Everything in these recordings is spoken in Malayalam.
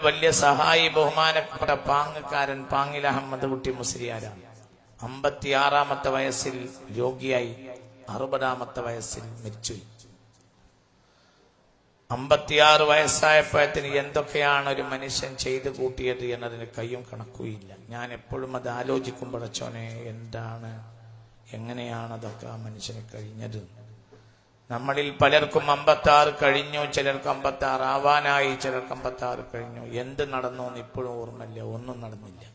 വലിയ സഹായി ബഹുമാനപ്പെട്ട പാങ്ങക്കാരൻ പാങ്ങിൽ അഹമ്മദ് കുട്ടി മുസ്ലിയാരാണ് അമ്പത്തിയാറാമത്തെ വയസ്സിൽ രോഗിയായി അറുപതാമത്തെ വയസ്സിൽ മരിച്ചു അമ്പത്തിയാറ് വയസ്സായപ്പോഴത്തിന് എന്തൊക്കെയാണ് ഒരു മനുഷ്യൻ ചെയ്തു കൂട്ടിയത് എന്നതിന് കയ്യും കണക്കുമില്ല ഞാൻ എപ്പോഴും അത് ആലോചിക്കും പടച്ചോനെ എന്താണ് എങ്ങനെയാണ് അതൊക്കെ ആ മനുഷ്യന് കഴിഞ്ഞത് നമ്മളിൽ പലർക്കും അമ്പത്താറ് കഴിഞ്ഞു ചിലർക്ക് അമ്പത്താറ് ആവാനായി ചിലർക്ക് അമ്പത്താറ് കഴിഞ്ഞു എന്ത് നടന്നു എന്ന് ഇപ്പോഴും ഓർമ്മയില്ല ഒന്നും നടന്നില്ല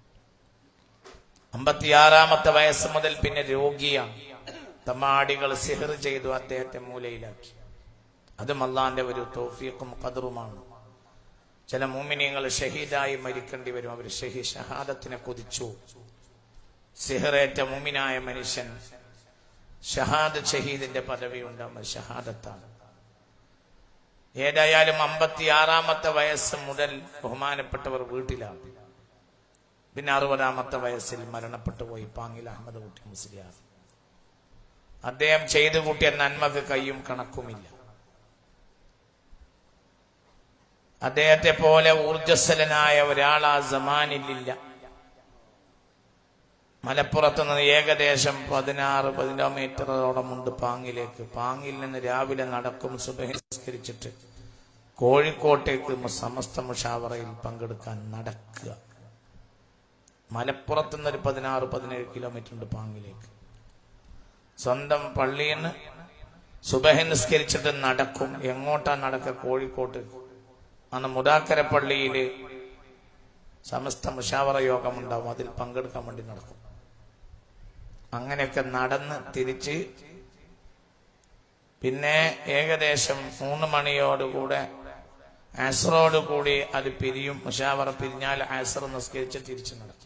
അമ്പത്തിയാറാമത്തെ വയസ്സ് മുതൽ പിന്നെ രോഗിയാണ് തമാടികൾ സിഹർ ചെയ്തു അദ്ദേഹത്തെ മൂലയിലാക്കി അതും അള്ളാന്റെ ഒരു തോഫീഖും കതറുമാണ് ചില മൂമിനിയങ്ങൾ ഷഹീദായി മരിക്കേണ്ടി വരും അവർ ഷഹീ ഷഹാദത്തിനെ കൊതിച്ചു സിഹറേറ്റ മുമിനായ മനുഷ്യൻ ഷഹാദ് ഷഹീദിന്റെ പദവി ഉണ്ടാകുമ്പോൾ ഷഹാദത്താണ് ഏതായാലും അമ്പത്തിയാറാമത്തെ വയസ്സ് മുതൽ ബഹുമാനപ്പെട്ടവർ വീട്ടിലാണ് പിന്നെ അറുപതാമത്തെ വയസ്സിൽ മരണപ്പെട്ടു പോയി പാങ്ങിൽ അഹമ്മദ് കുട്ടി മുസ്ലിയാർ അദ്ദേഹം ചെയ്തു കൂട്ടിയ നന്മക്ക് കയ്യും കണക്കുമില്ല അദ്ദേഹത്തെ പോലെ ഊർജസ്വലനായ ഒരാൾ ആ സമാനിലില്ല മലപ്പുറത്ത് നിന്ന് ഏകദേശം പതിനാറ് കിലോമീറ്ററോളം ഉണ്ട് പാങ്ങിലേക്ക് പാങ്ങിൽ നിന്ന് രാവിലെ നടക്കും സുബഹിസ്കരിച്ചിട്ട് കോഴിക്കോട്ടേക്ക് സമസ്ത മുഷാവറയിൽ പങ്കെടുക്കാൻ നടക്കുക മലപ്പുറത്ത് നിന്ന് ഒരു പതിനാറ് പതിനേഴ് കിലോമീറ്റർ ഉണ്ട് പാങ്ങിലേക്ക് സ്വന്തം പള്ളിയിൽ നിന്ന് സുബഹി നിസ്കരിച്ചിട്ട് നടക്കും എങ്ങോട്ടാ നടക്കുക കോഴിക്കോട്ട് അന്ന് മുടാക്കര പള്ളിയില് സമസ്ത മുഷാവറ യോഗമുണ്ടാവും അതിൽ പങ്കെടുക്കാൻ വേണ്ടി നടക്കും അങ്ങനെയൊക്കെ നടന്ന് തിരിച്ച് പിന്നെ ഏകദേശം മൂന്ന് മണിയോടുകൂടെ ആസറോട് കൂടി അത് പിരിയും മുഷാവറ പിരിഞ്ഞാൽ ആസർ നിസ്കരിച്ച് തിരിച്ചു നടക്കും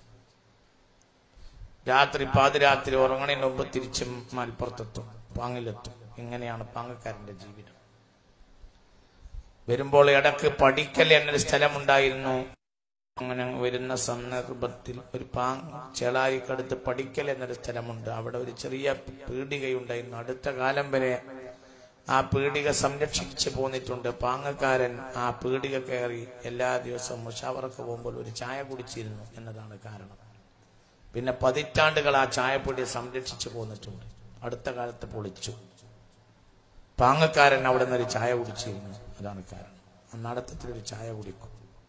രാത്രി പാതിരാത്രി ഉറങ്ങണതിന് മുമ്പ് തിരിച്ച് മലപ്പുറത്തെത്തും പാങ്ങിലെത്തും ഇങ്ങനെയാണ് പാങ്ങക്കാരന്റെ ജീവിതം വരുമ്പോൾ ഇടക്ക് പഠിക്കൽ എന്നൊരു സ്ഥലമുണ്ടായിരുന്നു അങ്ങനെ വരുന്ന സന്ദർഭത്തിൽ ഒരു പാങ് ചേളാരിക്കടുത്ത് പഠിക്കൽ എന്നൊരു സ്ഥലമുണ്ട് അവിടെ ഒരു ചെറിയ പീടികയുണ്ടായിരുന്നു അടുത്ത കാലം വരെ ആ പീടിക സംരക്ഷിച്ചു പോന്നിട്ടുണ്ട് പാങ്ങക്കാരൻ ആ പീടിക കയറി എല്ലാ ദിവസവും മുഷാവറക്ക് പോകുമ്പോൾ ഒരു ചായ കുടിച്ചിരുന്നു എന്നതാണ് കാരണം പിന്നെ പതിറ്റാണ്ടുകൾ ആ ചായപ്പൊടി സംരക്ഷിച്ചു പോന്നിട്ടുണ്ട് അടുത്ത കാലത്ത് പൊളിച്ചു പാങ്ങക്കാരൻ അവിടെ നിന്ന് ഒരു ചായ കുടിച്ചിരുന്നു അതാണ് കാരണം നടത്തത്തിൽ ഒരു ചായ കുടിക്കും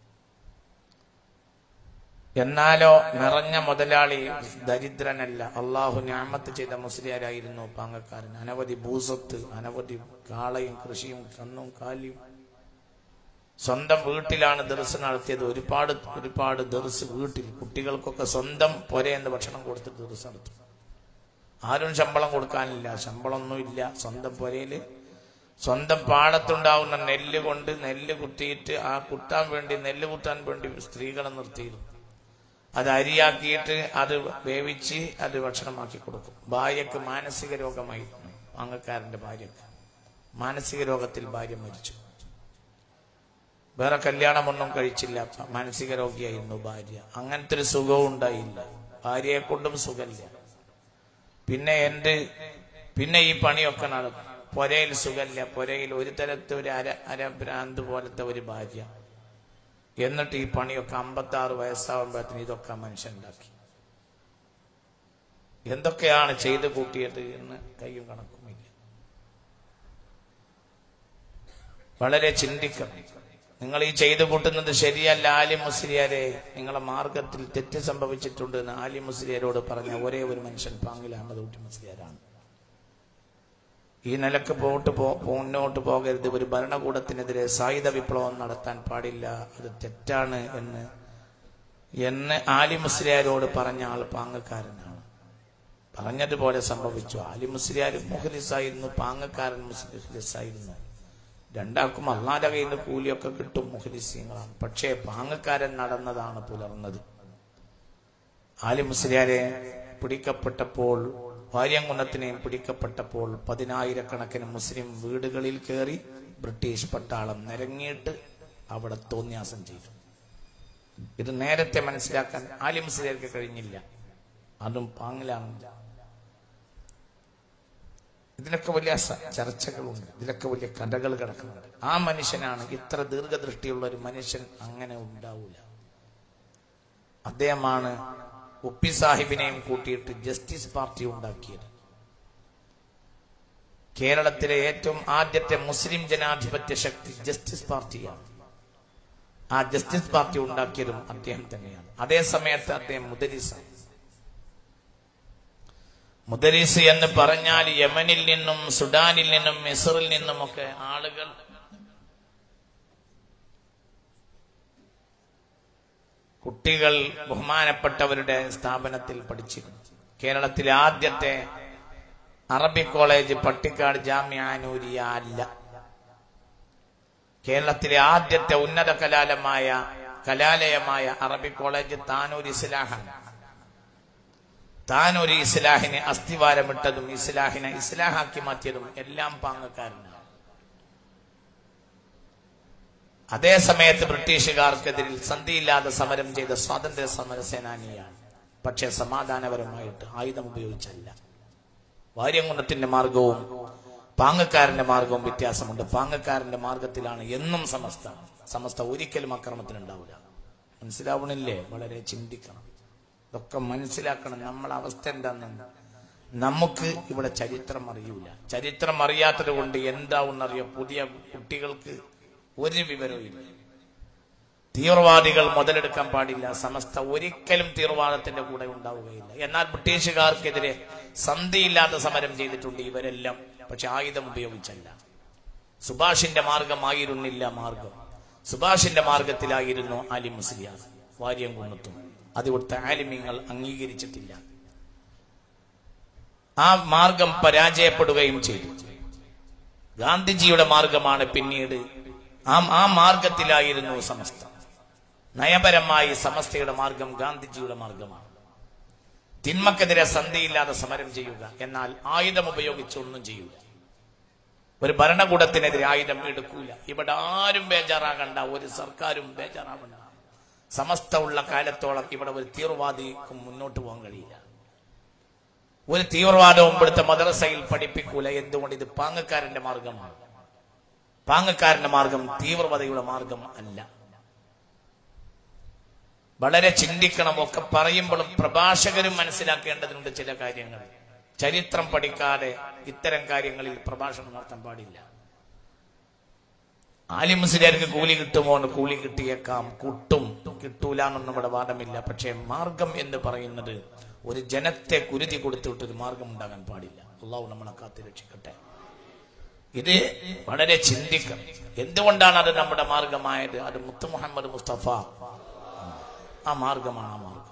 എന്നാലോ നിറഞ്ഞ മുതലാളി ദരിദ്രനല്ല അള്ളാഹു ഞാമത്ത് ചെയ്ത മുസ്ലിയാരായിരുന്നു പാങ്ങക്കാരൻ അനവധി ഭൂസത്ത് അനവധി കാളയും കൃഷിയും കന്നും കാലിയും സ്വന്തം വീട്ടിലാണ് ദർസ് നടത്തിയത് ഒരുപാട് ഒരുപാട് ദർസ് വീട്ടിൽ കുട്ടികൾക്കൊക്കെ സ്വന്തം പൊരയെന്ന് ഭക്ഷണം കൊടുത്ത് ദർസ് നടത്തും ആരും ശമ്പളം കൊടുക്കാനില്ല ശമ്പളമൊന്നുമില്ല സ്വന്തം പൊരയില് സ്വന്തം പാടത്തുണ്ടാവുന്ന നെല്ല് കൊണ്ട് നെല്ല് കുത്തിയിട്ട് ആ കുത്താൻ വേണ്ടി നെല്ല് കുത്താൻ വേണ്ടി സ്ത്രീകളെ നിർത്തിയിരുന്നു അത് അരിയാക്കിയിട്ട് അത് വേവിച്ച് അത് ഭക്ഷണമാക്കി കൊടുക്കും ഭാര്യക്ക് മാനസിക രോഗമായിരുന്നു അംഗക്കാരന്റെ ഭാര്യക്ക് മാനസിക രോഗത്തിൽ ഭാര്യ മരിച്ചു വേറെ കല്യാണമൊന്നും കഴിച്ചില്ല മാനസിക രോഗിയായിരുന്നു ഭാര്യ അങ്ങനത്തെ ഒരു സുഖവും ഉണ്ടായില്ല ഭാര്യയെ കൊണ്ടും സുഖമില്ല പിന്നെ എന്ത് പിന്നെ ഈ പണിയൊക്കെ നടക്കും പൊരയിൽ സുഖമില്ല പൊരയിൽ ഒരു തരത്തെ ഒരു അര അരഭ്രാന്ത് പോലത്തെ ഒരു ഭാര്യ എന്നിട്ട് ഈ പണിയൊക്കെ അമ്പത്തി ആറ് വയസ്സാവുമ്പോഴത്തേന് ഇതൊക്കെ മനുഷ്യൻ ഉണ്ടാക്കി എന്തൊക്കെയാണ് ചെയ്തു കൂട്ടിയത് എന്ന് കയ്യും കണക്കുമില്ല വളരെ ചിന്തിക്കണം നിങ്ങൾ ഈ ചെയ്തു കൂട്ടുന്നത് ശരിയല്ല ആലി മുസ്ലിയാരെ നിങ്ങളെ മാർഗത്തിൽ തെറ്റ് സംഭവിച്ചിട്ടുണ്ട് എന്ന് ആലി മുസ്ലിയാരോട് പറഞ്ഞ ഒരേ ഒരു മനുഷ്യൻ പാങ്ങിൽ അഹമ്മദ് കുട്ടി മുസ്ലിയാരാണ് ഈ നിലക്ക് പോട്ട് പോ മുന്നോട്ട് പോകരുത് ഒരു ഭരണകൂടത്തിനെതിരെ സായുധ വിപ്ലവം നടത്താൻ പാടില്ല അത് തെറ്റാണ് എന്ന് എന്ന് ആലി മുസ്ലിയാരോട് പറഞ്ഞ ആൾ പാങ്ങക്കാരനാണ് പറഞ്ഞതുപോലെ സംഭവിച്ചു ആലി മുസ്ലിയാർ മുഹലിസായിരുന്നു പാങ്ങക്കാരൻ മുസ്ലിസായിരുന്നു രണ്ടാൾക്കും അള്ളാന്റെ കയ്യിൽ നിന്ന് കൂലിയൊക്കെ കിട്ടും മുഹലിസീങ്ങളാണ് പക്ഷേ പാങ്ങക്കാരൻ നടന്നതാണ് പുലർന്നത് ആലി മുസ്ലിയാരെ പിടിക്കപ്പെട്ടപ്പോൾ വാര്യംകുന്നത്തിനെയും പിടിക്കപ്പെട്ടപ്പോൾ പതിനായിരക്കണക്കിന് മുസ്ലിം വീടുകളിൽ കയറി ബ്രിട്ടീഷ് പട്ടാളം നിരങ്ങിയിട്ട് അവിടെ തോന്നിയാസം ചെയ്തു ഇത് നേരത്തെ മനസ്സിലാക്കാൻ ആലി മുസ്ലിയാർക്ക് കഴിഞ്ഞില്ല അതും പാങ്ങിലാണ് ഇതിലൊക്കെ വലിയ സ- ചർച്ചകളുണ്ട് ഇതിലൊക്കെ വലിയ കഥകൾ കിടക്കുന്നുണ്ട് ആ മനുഷ്യനാണ് ഇത്ര ദീർഘദൃഷ്ടിയുള്ള ഒരു മനുഷ്യൻ അങ്ങനെ ഉണ്ടാവൂല അദ്ദേഹമാണ് ഉപ്പി സാഹിബിനെയും കൂട്ടിയിട്ട് ജസ്റ്റിസ് പാർട്ടി ഉണ്ടാക്കിയത് കേരളത്തിലെ ഏറ്റവും ആദ്യത്തെ മുസ്ലിം ജനാധിപത്യ ശക്തി ജസ്റ്റിസ് പാർട്ടിയാണ് ആ ജസ്റ്റിസ് പാർട്ടി ഉണ്ടാക്കിയതും അദ്ദേഹം തന്നെയാണ് അതേ സമയത്ത് അദ്ദേഹം മുദരിസാണ് മുദരിസ് എന്ന് പറഞ്ഞാൽ യമനിൽ നിന്നും സുഡാനിൽ നിന്നും മിസറിൽ നിന്നുമൊക്കെ ആളുകൾ കുട്ടികൾ ബഹുമാനപ്പെട്ടവരുടെ സ്ഥാപനത്തിൽ പഠിച്ചിരുന്നു കേരളത്തിലെ ആദ്യത്തെ അറബി കോളേജ് പട്ടിക്കാട് ജാമ്യാനൂരിയ അല്ല കേരളത്തിലെ ആദ്യത്തെ ഉന്നത കലാലയമായ കലാലയമായ അറബി കോളേജ് താനൂർ ഇസ്ലാഹാണ് താനൂർ ഇസ്ലാഹിനെ അസ്ഥിവാരമിട്ടതും ഇസ്ലാഹിനെ ഇസ്ലാഹാക്കി മാറ്റിയതും എല്ലാം പാങ്ങക്കാരനാണ് അതേ സമയത്ത് ബ്രിട്ടീഷുകാർക്കെതിരിൽ സന്ധിയില്ലാതെ സമരം ചെയ്ത സ്വാതന്ത്ര്യ സമര സേനാനിയാണ് പക്ഷെ സമാധാനപരമായിട്ട് ആയുധം ഉപയോഗിച്ചല്ല വാര്യംകുന്നത്തിന്റെ മാർഗവും പാങ്ങക്കാരന്റെ മാർഗവും വ്യത്യാസമുണ്ട് പാങ്ങക്കാരന്റെ മാർഗത്തിലാണ് എന്നും സമസ്ത സമസ്ത ഒരിക്കലും അക്രമത്തിനുണ്ടാവില്ല മനസ്സിലാവണില്ലേ വളരെ ചിന്തിക്കണം ഇതൊക്കെ മനസ്സിലാക്കണം നമ്മളെ അവസ്ഥ എന്താണെന്ന് നമുക്ക് ഇവിടെ ചരിത്രം അറിയൂല ചരിത്രം അറിയാത്തത് കൊണ്ട് എന്താവുന്നറിയോ പുതിയ കുട്ടികൾക്ക് ഒരു വിവരവും ഇല്ല തീവ്രവാദികൾ മുതലെടുക്കാൻ പാടില്ല സമസ്ത ഒരിക്കലും തീവ്രവാദത്തിന്റെ കൂടെ ഉണ്ടാവുകയില്ല എന്നാൽ ബ്രിട്ടീഷുകാർക്കെതിരെ സന്ധിയില്ലാത്ത സമരം ചെയ്തിട്ടുണ്ട് ഇവരെല്ലാം പക്ഷെ ആയുധം ഉപയോഗിച്ചല്ല സുഭാഷിന്റെ മാർഗമായിരുന്നില്ല മാർഗം സുഭാഷിന്റെ മാർഗത്തിലായിരുന്നു ആലി മുസ്ലിയാർ വാര്യം കുന്നത്തും അത് ഇവിടുത്തെ ആലിമ്യങ്ങൾ അംഗീകരിച്ചിട്ടില്ല ആ മാർഗം പരാജയപ്പെടുകയും ചെയ്തു ഗാന്ധിജിയുടെ മാർഗമാണ് പിന്നീട് ആ ആ മാർഗത്തിലായിരുന്നു സമസ്ത നയപരമായി സമസ്തയുടെ മാർഗം ഗാന്ധിജിയുടെ മാർഗമാണ് തിന്മക്കെതിരെ സന്ധിയില്ലാതെ സമരം ചെയ്യുക എന്നാൽ ആയുധം ഉപയോഗിച്ച് ഒന്നും ചെയ്യുക ഒരു ഭരണകൂടത്തിനെതിരെ ആയുധം എടുക്കൂല ഇവിടെ ആരും ബേജാറാകണ്ട ഒരു സർക്കാരും ബേജാറാകണ്ട സമസ്ത ഉള്ള കാലത്തോളം ഇവിടെ ഒരു തീവ്രവാദിക്കും മുന്നോട്ട് പോകാൻ കഴിയില്ല ഒരു തീവ്രവാദവും ഇവിടുത്തെ മദ്രസയിൽ പഠിപ്പിക്കൂല എന്തുകൊണ്ട് ഇത് പാങ്ങക്കാരന്റെ മാർഗമാണ് പാങ്ങക്കാരന്റെ മാർഗം തീവ്രവാദിയുടെ മാർഗം അല്ല വളരെ ചിന്തിക്കണം ഒക്കെ പറയുമ്പോഴും പ്രഭാഷകരും മനസ്സിലാക്കേണ്ടതുണ്ട് ചില കാര്യങ്ങൾ ചരിത്രം പഠിക്കാതെ ഇത്തരം കാര്യങ്ങളിൽ പ്രഭാഷണം നടത്താൻ പാടില്ല ആലി മുസ്ലിയാർക്ക് കൂലി കിട്ടുമോ എന്ന് കൂലി കിട്ടിയേക്കാം കിട്ടും കിട്ടൂല എന്നൊന്നും ഇവിടെ വാദമില്ല പക്ഷേ മാർഗം എന്ന് പറയുന്നത് ഒരു ജനത്തെ കുരുതി കൊടുത്തിട്ട് ഒരു മാർഗം ഉണ്ടാകാൻ പാടില്ല അള്ളാഹു നമ്മളെ കാത്തി രക്ഷിക്കട്ടെ ഇത് വളരെ ചിന്തിക്കണം എന്തുകൊണ്ടാണ് അത് നമ്മുടെ മാർഗമായത് അത് മുത്തു മുഹമ്മദ് മുസ്തഫ ആ മാർഗമാണ് ആ മാർഗം